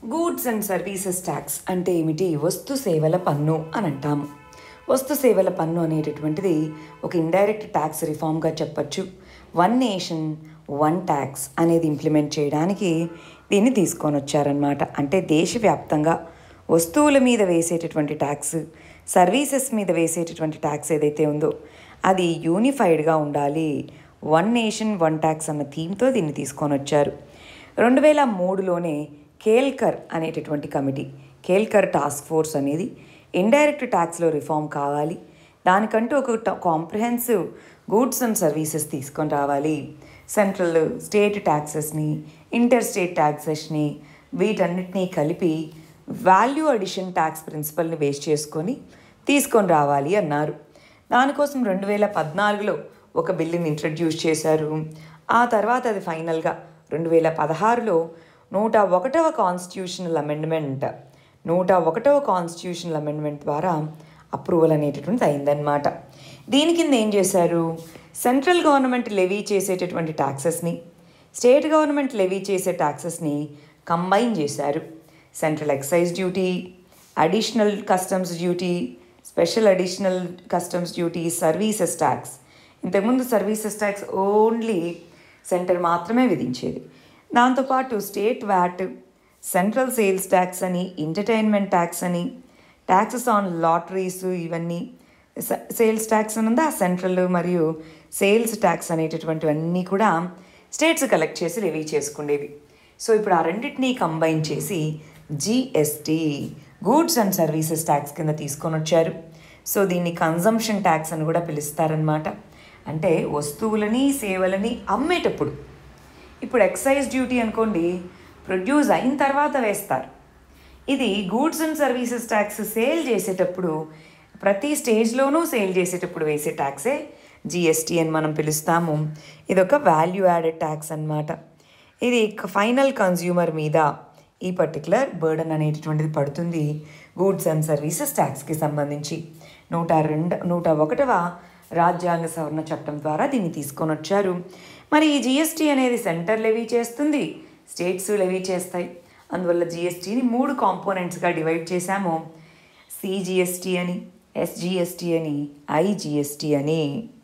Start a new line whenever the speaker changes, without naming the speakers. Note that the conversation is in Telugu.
గూడ్స్ అండ్ సర్వీసెస్ ట్యాక్స్ అంటే ఏమిటి వస్తు సేవల పన్ను అని అంటాము వస్తు సేవల పన్ను అనేటటువంటిది ఒక ఇండైరెక్ట్ ట్యాక్స్ రిఫార్మ్గా చెప్పచ్చు వన్ నేషన్ వన్ ట్యాక్స్ అనేది ఇంప్లిమెంట్ చేయడానికి దీన్ని తీసుకొని వచ్చారనమాట అంటే దేశవ్యాప్తంగా వస్తువుల మీద వేసేటటువంటి ట్యాక్స్ సర్వీసెస్ మీద వేసేటటువంటి ట్యాక్స్ ఏదైతే ఉందో అది యూనిఫైడ్గా ఉండాలి వన్ నేషన్ వన్ ట్యాక్స్ అన్న థీమ్తో దీన్ని తీసుకొని వచ్చారు రెండు వేల మూడులోనే కేల్కర్ అనేటటువంటి కమిటీ కేల్కర్ టాస్క్ ఫోర్స్ అనేది ఇండైరెక్ట్ ట్యాక్స్లో రిఫార్మ్ కావాలి దానికంటూ ఒక కాంప్రహెన్సివ్ గూడ్స్ అండ్ సర్వీసెస్ తీసుకొని రావాలి సెంట్రల్ స్టేట్ ట్యాక్సెస్ని ఇంటర్ స్టేట్ ట్యాక్సెస్ని వీటన్నిటినీ కలిపి వాల్యూ అడిషన్ ట్యాక్స్ ప్రిన్సిపల్ని బేస్ చేసుకొని తీసుకొని రావాలి అన్నారు దానికోసం రెండు వేల పద్నాలుగులో ఒక బిల్లుని ఇంట్రడ్యూస్ చేశారు ఆ తర్వాత అది ఫైనల్గా రెండు వేల పదహారులో నూట ఒకటవ కాన్స్టిట్యూషనల్ అమెండ్మెంట్ నూట ఒకటవ కాన్స్టిట్యూషనల్ అమెండ్మెంట్ ద్వారా అప్రూవల్ అనేటటువంటిది అయిందనమాట దీని కింద ఏం చేశారు సెంట్రల్ గవర్నమెంట్ లెవీ చేసేటటువంటి ట్యాక్సెస్ని స్టేట్ గవర్నమెంట్ లెవీ చేసే ట్యాక్సెస్ని కంబైన్ చేశారు central excise duty additional customs duty special additional customs duty services tax ఇంతకుముందు సర్వీసెస్ ట్యాక్స్ ఓన్లీ సెంటర్ మాత్రమే విధించేది దాంతోపాటు state VAT central sales tax అని ఎంటర్టైన్మెంట్ ట్యాక్స్ అని ట్యాక్సెస్ ఆన్ లాటరీస్ ఇవన్నీ సేల్స్ ట్యాక్స్ అని ఉందా సెంట్రల్ మరియు సేల్స్ ట్యాక్స్ అనేటటువంటివన్నీ కూడా స్టేట్స్ కలెక్ట్ చేసి రివీ చేసుకునేవి సో ఇప్పుడు ఆ రెండింటినీ కంబైన్ చేసి GST goods and services tax కింద తీసుకొని వచ్చారు సో దీన్ని కన్జంప్షన్ ట్యాక్స్ అని కూడా పిలుస్తారనమాట అంటే వస్తువులని సేవలని అమ్మేటప్పుడు ఇప్పుడు ఎక్సైజ్ డ్యూటీ అనుకోండి ప్రొడ్యూస్ అయిన తర్వాత వేస్తారు ఇది goods and services tax sale చేసేటప్పుడు ప్రతి స్టేజ్లోనూ సేల్ చేసేటప్పుడు వేసే ట్యాక్సే జిఎస్టీ అని మనం పిలుస్తాము ఇది ఒక వాల్యూ యాడెడ్ ట్యాక్స్ అన్నమాట ఇది ఫైనల్ కన్జ్యూమర్ మీద ఈ పర్టికులర్ బర్డన్ అనేటటువంటిది పడుతుంది గూడ్స్ అండ్ సర్వీసెస్ ట్యాక్స్కి సంబంధించి నూట రెండు నూట ఒకటవ రాజ్యాంగ సవరణ చట్టం ద్వారా దీన్ని తీసుకొని వచ్చారు మరి ఈ జిఎస్టీ అనేది సెంటర్ లెవీ చేస్తుంది స్టేట్స్ లెవీ చేస్తాయి అందువల్ల జిఎస్టీని మూడు కాంపోనెంట్స్గా డివైడ్ చేశాము సిజిఎస్టీ అని ఎస్జిఎస్టీ అని ఐజిఎస్టీ అని